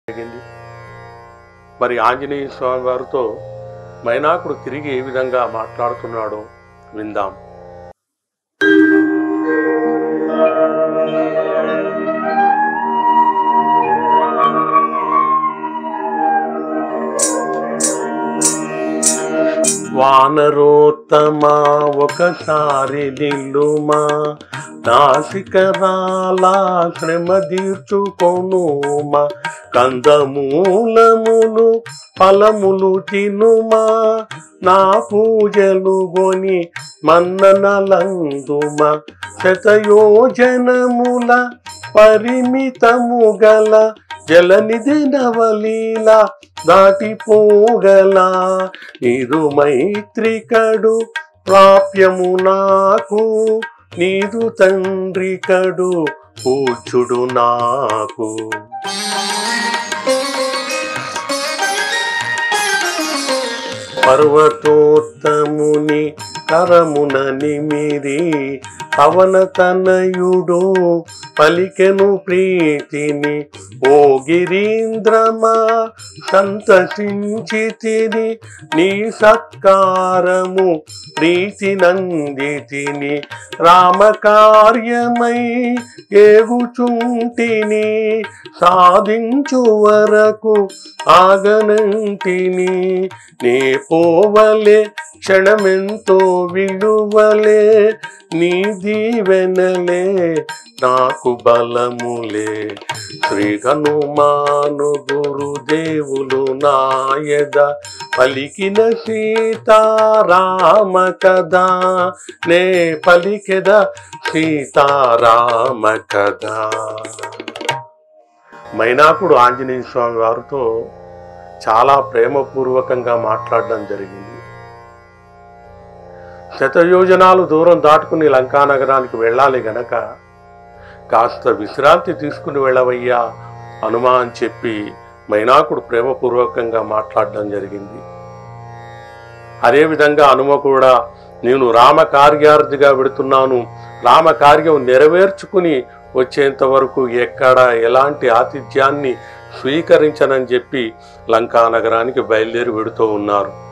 జరిగింది మరి ఆంజనేయ స్వామి వారితో మైనాకుడు తిరిగి ఏ విధంగా మాట్లాడుతున్నాడో విందాం వానరోత్తమా ఒకసారి నిల్లుమా నాసికరాల శ్రమ తీర్చుకొనుమా కందమూలములు ఫలములు తినుమా నా పూజలు గొని మన్ననలందుమా శతయోజనముల పరిమితము గల జలనిధి నవలీల దాటిపోగల నీదు మైత్రికడు ప్రాప్యము నాకు నీదు తండ్రి కడు పూచుడు నాకు పర్వతోత్తముని కరమున నిమిరి పవన తనయుడు పలికెను ప్రీతిని ఓ గిరీంద్రమా సంతసించి తిని నీ సత్కారము ప్రీతి నందితిని రామకార్యమై ఏగుచుంటిని సాధించు వరకు ఆగనంటిని నే పోవలే క్షణమెంతో విలువలే నీ దీవెనలే నాకు బలములే శ్రీ హనుమాను గురుదేవులు నాయద పలికిన సీతారామ కదా నే పలికెద సీతారామ కదా మైనాకుడు ఆంజనేయ స్వామి వారితో చాలా ప్రేమపూర్వకంగా మాట్లాడడం జరిగింది శతయోజనాలు దూరం దాటుకుని లంకా నగరానికి వెళ్ళాలి గనక కాస్త విశ్రాంతి తీసుకుని వెళ్ళవయ్యా హనుమా అని చెప్పి మైనాకుడు ప్రేమపూర్వకంగా మాట్లాడడం జరిగింది అదేవిధంగా హనుమ కూడా నేను రామ కార్యార్థిగా వెడుతున్నాను రామ కార్యం నెరవేర్చుకుని వచ్చేంత వరకు ఎక్కడ ఎలాంటి ఆతిథ్యాన్ని స్వీకరించనని చెప్పి లంకా నగరానికి బయలుదేరి వెడుతూ ఉన్నారు